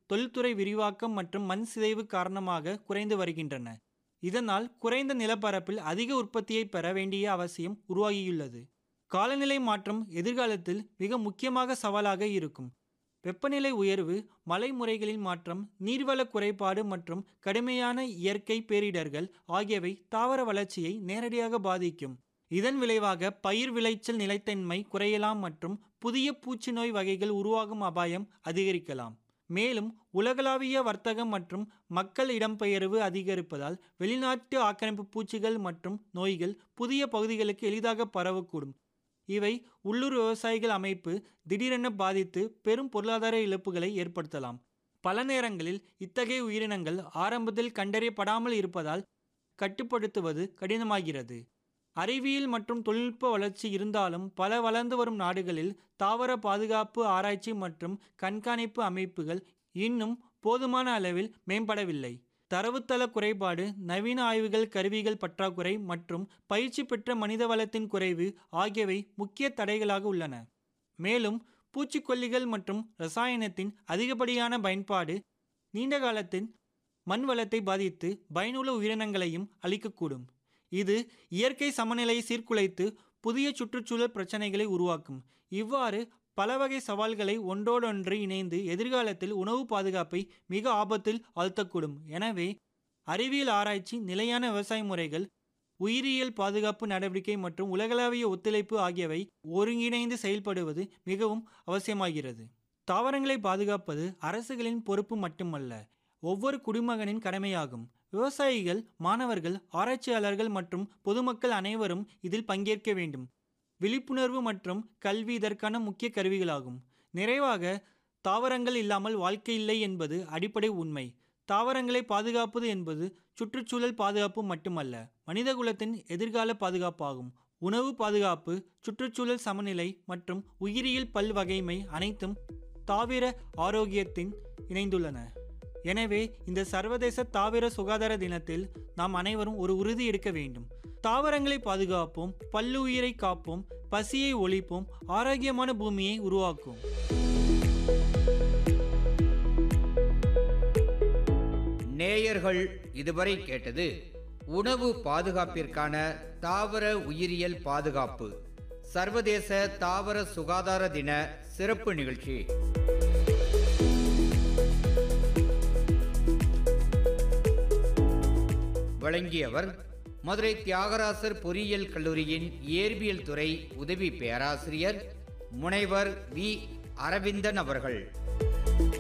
தொழில்துறை விரிவாக்கம் மற்றும் மண் சிதைவு காரணமாக குறைந்து வருகின்றன இதனால் குறைந்த நிலப்பரப்பில் அதிக உற்பத்தியை பெற வேண்டிய அவசியம் உருவாகியுள்ளது காலநிலை மாற்றம் எதிர்காலத்தில் மிக முக்கியமாக சவாலாக இருக்கும் வெப்பநிலை உயர்வு மழை முறைகளின் மாற்றம் நீர்வள குறைபாடு மற்றும் கடுமையான இயற்கை பேரிடர்கள் ஆகியவை தாவர வளர்ச்சியை நேரடியாக பாதிக்கும் இதன் விளைவாக பயிர் விளைச்சல் நிலைத்தன்மை குறையலாம் மற்றும் புதிய பூச்சி நோய் வகைகள் உருவாகும் அபாயம் அதிகரிக்கலாம் மேலும் உலகளாவிய வர்த்தகம் மற்றும் மக்கள் இடம்பெயர்வு அதிகரிப்பதால் வெளிநாட்டு ஆக்கிரமிப்பு பூச்சிகள் மற்றும் நோய்கள் புதிய பகுதிகளுக்கு எளிதாக பரவக்கூடும் இவை உள்ளூர் விவசாயிகள் அமைப்பு திடீரென பாதித்து பெரும் பொருளாதார இழப்புகளை ஏற்படுத்தலாம் பல நேரங்களில் இத்தகைய உயிரினங்கள் ஆரம்பத்தில் கண்டறியப்படாமல் இருப்பதால் கட்டுப்படுத்துவது கடினமாகிறது அறிவியல் மற்றும் தொழில்நுட்ப வளர்ச்சி இருந்தாலும் பல வளர்ந்து வரும் நாடுகளில் தாவர பாதுகாப்பு ஆராய்ச்சி மற்றும் கண்காணிப்பு அமைப்புகள் இன்னும் போதுமான அளவில் மேம்படவில்லை தரவுத்தள குறைபாடு நவீன ஆய்வுகள் கருவிகள் பற்றாக்குறை மற்றும் பயிற்சி பெற்ற மனித வளத்தின் குறைவு ஆகியவை முக்கிய தடைகளாக உள்ளன மேலும் பூச்சிக்கொல்லிகள் மற்றும் ரசாயனத்தின் அதிகப்படியான பயன்பாடு நீண்ட காலத்தின் மண் வளத்தை பாதித்து பயனுள்ள உயிரினங்களையும் அழிக்கக்கூடும் இது இயற்கை சமநிலையை சீர்குலைத்து புதிய சுற்றுச்சூழல் பிரச்சனைகளை உருவாக்கும் இவ்வாறு பல வகை சவால்களை ஒன்றோடொன்று இணைந்து எதிர்காலத்தில் உணவு பாதுகாப்பை மிக ஆபத்தில் ஆழ்த்தக்கூடும் எனவே அறிவியல் ஆராய்ச்சி நிலையான விவசாய முறைகள் உயிரியல் பாதுகாப்பு நடவடிக்கை மற்றும் உலகளாவிய ஒத்துழைப்பு ஆகியவை ஒருங்கிணைந்து செயல்படுவது மிகவும் அவசியமாகிறது தாவரங்களை பாதுகாப்பது அரசுகளின் பொறுப்பு மட்டுமல்ல ஒவ்வொரு குடிமகனின் கடமையாகும் விவசாயிகள் மாணவர்கள் ஆராய்ச்சியாளர்கள் மற்றும் பொதுமக்கள் அனைவரும் இதில் பங்கேற்க வேண்டும் விழிப்புணர்வு மற்றும் கல்வி இதற்கான முக்கிய கருவிகளாகும் நிறைவாக தாவரங்கள் இல்லாமல் வாழ்க்கை இல்லை என்பது அடிப்படை உண்மை தாவரங்களை பாதுகாப்பது என்பது சுற்றுச்சூழல் பாதுகாப்பு மட்டுமல்ல மனிதகுலத்தின் எதிர்கால பாதுகாப்பாகும் உணவு பாதுகாப்பு சுற்றுச்சூழல் சமநிலை மற்றும் உயிரியல் பல்வகைமை அனைத்தும் தாவர ஆரோக்கியத்தின் இணைந்துள்ளன எனவே இந்த சர்வதேச தாவர சுகாதார தினத்தில் நாம் அனைவரும் ஒரு உறுதி எடுக்க வேண்டும் தாவரங்களை பாதுகாப்போம் பல்லுயிரை காப்போம் பசியை ஒழிப்போம் ஆரோக்கியமான பூமியை உருவாக்குவோம் நேயர்கள் இதுவரை கேட்டது உணவு பாதுகாப்பிற்கான தாவர உயிரியல் பாதுகாப்பு சர்வதேச தாவர சுகாதார தின சிறப்பு நிகழ்ச்சி வழங்கியவர் மதுரை தியாகராசர் பொறியியல் கல்லூரியின் இயற்பியல் துறை உதவி பேராசிரியர் முனைவர் வி அரவிந்தன் அவர்கள்